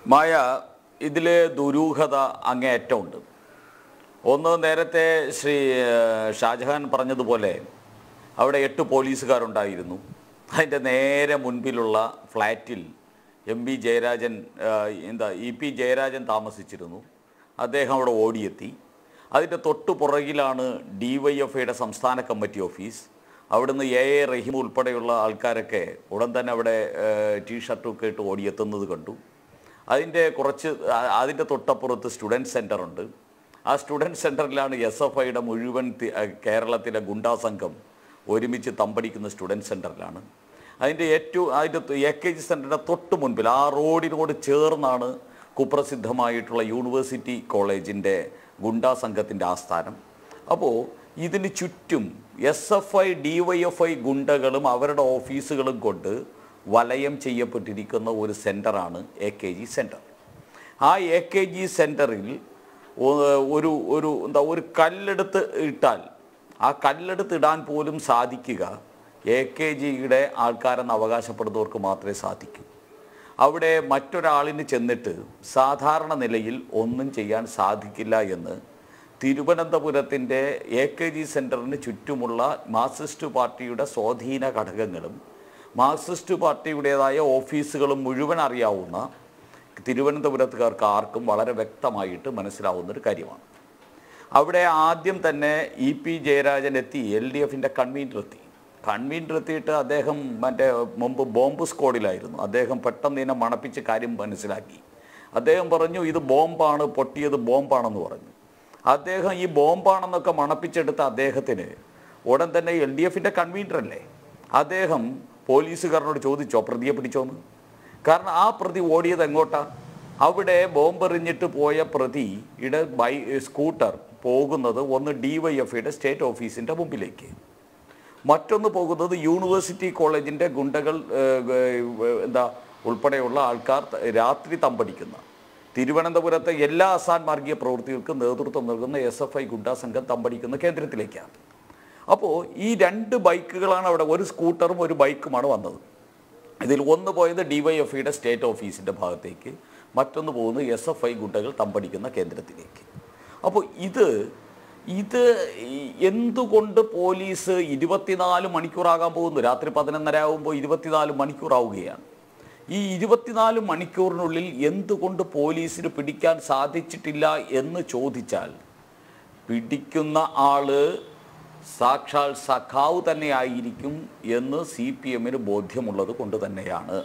മായ ഇതിലെ ദുരൂഹത അങ്ങേയറ്റമുണ്ട് ഒന്ന് നേരത്തെ ശ്രീ ഏഹ്, ഷാജഹാൻ പറഞ്ഞതുപോലെ അവിടെ എട്ട് പോലീസുകാരുണ്ടായിരുന്നു അതിൻ്റെ നേരെ മുൻപിലുള്ള ഫ്ലാറ്റിൽ എം പി ജയരാജൻ ഏഹ്, എന്താ ഇ പി ജയരാജൻ താമസിച്ചിരുന്നു അദ്ദേഹം അവിടെ ഓടിയെത്തി അതിൻ്റെ തൊട്ടു പുറകിലാണ് ഡി വൈ എഫ് ഐയുടെ സംസ്ഥാന കമ്മിറ്റി ഓഫീസ് അവിടുന്ന് എ എ റഹീം ഉൾപ്പെടെയുള്ള ആൾക്കാരൊക്കെ ഉടൻ തന്നെ അവിടെ ടീ ഷർട്ടൊക്കെ ഇട്ട് ഓടിയെത്തുന്നത് കണ്ടു അതിൻ്റെ കുറച്ച് ആ- അതിൻ്റെ തൊട്ടപ്പുറത്ത് സ്റ്റുഡൻറ് സെൻ്റർ ഉണ്ട് ആ സ്റ്റുഡൻറ് സെൻ്ററിലാണ് എസ് എഫ് ഐയുടെ മുഴുവൻ തി- ആ, കേരളത്തിലെ ഗുണ്ടാ സംഘം ഒരുമിച്ച് തമ്പടിക്കുന്ന സ്റ്റുഡൻറ് സെൻ്ററിലാണ് അതിൻ്റെ ഏറ്റവും അതിൻ്റെ എ കെ ജി സെൻ്ററിൻ്റെ തൊട്ട് മുൻപിൽ ആ റോഡിനോട് ചേർന്നാണ് കുപ്രസിദ്ധമായിട്ടുള്ള യൂണിവേഴ്സിറ്റി കോളേജിൻ്റെ ഗുണ്ടാ സംഘത്തിൻ്റെ ആസ്ഥാനം അപ്പോൾ ഇതിന് ചുറ്റും S F I D Y F I ഗുണ്ടകളും അവരുടെ ഓഫീസുകളും കൊണ്ട് വലയം ചെയ്യപ്പെട്ടിരിക്കുന്ന ഒരു സെൻ്ററാണ് എ കെ ജി സെൻറ്റർ ആ എ കെ ജി സെൻറ്ററിൽ ഒരു ഒരു എന്താ ഒരു കല്ലെടുത്ത് ഇട്ടാൽ ആ കല്ലെടുത്ത് ഇടാൻ പോലും സാധിക്കുക എ കെ ജിയുടെ ആൾക്കാരെന്ന് അവകാശപ്പെടുന്നവർക്ക് മാത്രമേ സാധിക്കൂ അവിടെ മറ്റൊരാളിന് ചെന്നിട്ട് സാധാരണ നിലയിൽ ഒന്നും ചെയ്യാൻ സാധിക്കില്ല എന്ന് തിരുവനന്തപുരത്തിൻ്റെ എ കെ ജി സെൻറ്ററിന് ചുറ്റുമുള്ള മാർക്സിസ്റ്റ് പാർട്ടിയുടെ സ്വാധീന ഘടകങ്ങളും മാർക്സിസ്റ്റ് പാർട്ടിയുടേതായ ഓഫീസുകളും മുഴുവൻ അറിയാവുന്ന തിരുവനന്തപുരത്തുകാർക്ക് ആർക്കും വളരെ വ്യക്തമായിട്ട് മനസ്സിലാവുന്ന ഒരു കാര്യമാണ് അവിടെ ആദ്യം തന്നെ ഇ പി ജയരാജൻ എത്തി എൽ ഡി എഫിൻ്റെ കൺവീനർ എത്തി കൺവീനർ എത്തിയിട്ട് അദ്ദേഹം മറ്റേ മുമ്പ് ബോംബ് സ്ക്വാഡിലായിരുന്നു അദ്ദേഹം പെട്ടെന്ന് ഇതിനെ മണപ്പിച്ച് കാര്യം മനസ്സിലാക്കി അദ്ദേഹം പറഞ്ഞു ഇത് ബോംബാണ് പൊട്ടിയത് ബോംബാണെന്ന് പറഞ്ഞു അദ്ദേഹം ഈ ബോംബാണെന്നൊക്കെ മണപ്പിച്ചെടുത്ത അദ്ദേഹത്തിന് ഉടൻ തന്നെ എൽ ഡി എഫിൻ്റെ കൺവീനർ അല്ലേ അദ്ദേഹം പോലീസുകാരനോട് ചോദിച്ചോ പ്രതിയെ പിടിച്ചോന്ന് കാരണം ആ പ്രതി ഓടിയത് എങ്ങോട്ടാ അവിടെ ബോംബെറിഞ്ഞിട്ട് പോയ പ്രതിയുടെ ബൈ സ്കൂട്ടർ പോകുന്നത് ഒന്ന് ഡി വൈ എഫ് ഐയുടെ സ്റ്റേറ്റ് ഓഫീസിൻ്റെ മുമ്പിലേക്ക് മറ്റൊന്ന് പോകുന്നത് യൂണിവേഴ്സിറ്റി കോളേജിൻ്റെ ഗുണ്ടകൾ ഏഹ്, ഏഹ്, എന്താ ഉൾപ്പെടെയുള്ള ആൾക്കാർ ത- രാത്രി തമ്പടിക്കുന്ന തിരുവനന്തപുരത്തെ എല്ലാ അസാൻ മാർഗീയ പ്രവൃത്തികൾക്കും നേതൃത്വം നൽകുന്ന എസ് എഫ് ഐ ഗുണ്ടാ സംഘം തമ്പടിക്കുന്ന കേന്ദ്രത്തിലേക്കാണ് അപ്പോൾ ഈ രണ്ട് ബൈക്കുകളാണ് അവിടെ ഒരു സ്കൂട്ടറും ഒരു ബൈക്കുമാണ് വന്നത് ഇതിൽ ഒന്ന് പോയത് ഡിവൈഎഫ്ഐയുടെ സ്റ്റേറ്റ് ഓഫീസിൻ്റെ ഭാഗത്തേക്ക് മറ്റൊന്ന് പോകുന്നത് എസ് എഫ് ഐ ഗുണ്ടകൾ തമ്പടിക്കുന്ന കേന്ദ്രത്തിലേക്ക് അപ്പോൾ ഇത് ഇത് ഈ എന്തുകൊണ്ട് പോലീസ് ഇരുപത്തിനാല് മണിക്കൂറാകാൻ പോകുന്നു രാത്രി പതിനൊന്നര ആകുമ്പോൾ ഇരുപത്തിനാല് മണിക്കൂറാവുകയാണ് ഈ ഇരുപത്തിനാല് മണിക്കൂറിനുള്ളിൽ എന്തുകൊണ്ട് പോലീസിന് പിടിക്കാൻ സാധിച്ചിട്ടില്ല എന്ന് ചോദിച്ചാൽ പിടിക്കുന്ന ആള് സാക്ഷാൽ സഖാവ് തന്നെ ആയിരിക്കും എന്ന് സി പി എമ്മിന് ബോധ്യമുള്ളത് കൊണ്ട് തന്നെയാണ്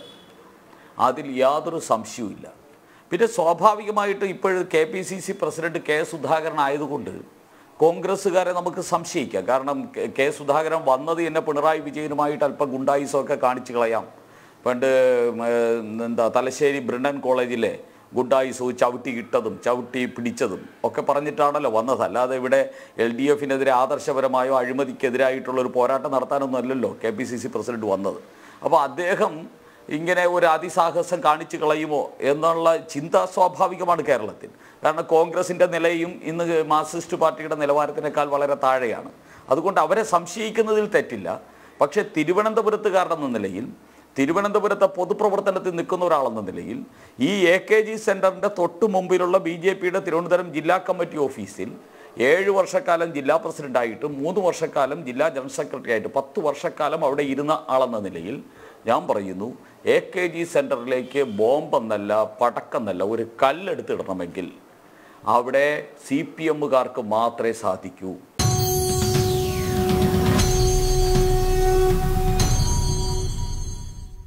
അതിൽ യാതൊരു സംശയവുമില്ല പിന്നെ സ്വാഭാവികമായിട്ട് ഇപ്പോഴും K P C C president K Sudhakaran ആയതുകൊണ്ട് കോൺഗ്രസ്സുകാരെ നമുക്ക് സംശയിക്കാം കാരണം കെ- കെ സുധാകരൻ വന്നത് എന്നെ പിണറായി വിജയനുമായിട്ട് അല്പം ഗുണ്ടായുസമൊക്കെ കാണിച്ചു കളയാം പണ്ട് ഉം, ഏഹ്, എന്താ തലശ്ശേരി ബ്രിണ്ടൻ കോളേജിലെ ഗുണ്ടായുസവും ചവിട്ടി ഇട്ടതും ചവിട്ടി പിടിച്ചതും ഒക്കെ പറഞ്ഞിട്ടാണല്ലോ വന്നത് അല്ലാതെ ഇവിടെ എൽ ഡി എഫിനെതിരെ ആദർശപരമായോ അഴിമതിക്കെതിരായിട്ടുള്ള ഒരു പോരാട്ടം നടത്താനൊന്നും അല്ലല്ലോ K P C C president വന്നത് അപ്പോൾ അദ്ദേഹം ഇങ്ങനെ ഒരു അതിസാഹസം കാണിച്ചു കളയുമോ എന്നുള്ള ചിന്ത സ്വാഭാവികമാണ് കേരളത്തിൽ കാരണം കോൺഗ്രസിൻ്റെ നിലയും ഇന്ന് മാർക്സിസ്റ്റ് പാർട്ടിയുടെ നിലവാരത്തിനേക്കാൾ വളരെ താഴെയാണ് അതുകൊണ്ട് അവരെ സംശയിക്കുന്നതിൽ തെറ്റില്ല പക്ഷേ തിരുവനന്തപുരത്തുകാരെന്ന നിലയിൽ തിരുവനന്തപുരത്തെ പൊതുപ്രവർത്തനത്തിൽ നിൽക്കുന്ന ഒരാളെന്ന നിലയിൽ ഈ എ കെ ജി സെൻറ്ററിൻ്റെ തൊട്ട് മുമ്പിലുള്ള ബി ജെ പിയുടെ തിരുവനന്തപുരം ജില്ലാ കമ്മിറ്റി ഓഫീസിൽ ഏഴ് വർഷക്കാലം ജില്ലാ പ്രസിഡൻ്റായിട്ടും മൂന്ന് വർഷക്കാലം ജില്ലാ ജനറൽ സെക്രട്ടറി ആയിട്ട് പത്ത് വർഷക്കാലം അവിടെ ഇരുന്ന ആളെന്ന നിലയിൽ ഞാൻ പറയുന്നു എ കെ ജി സെൻറ്ററിലേക്ക് ബോംബെന്നല്ല പടക്കെന്നല്ല ഒരു കല്ലെടുത്തിടണമെങ്കിൽ അവിടെ സി പി എമ്മുകാർക്ക് മാത്രമേ സാധിക്കൂ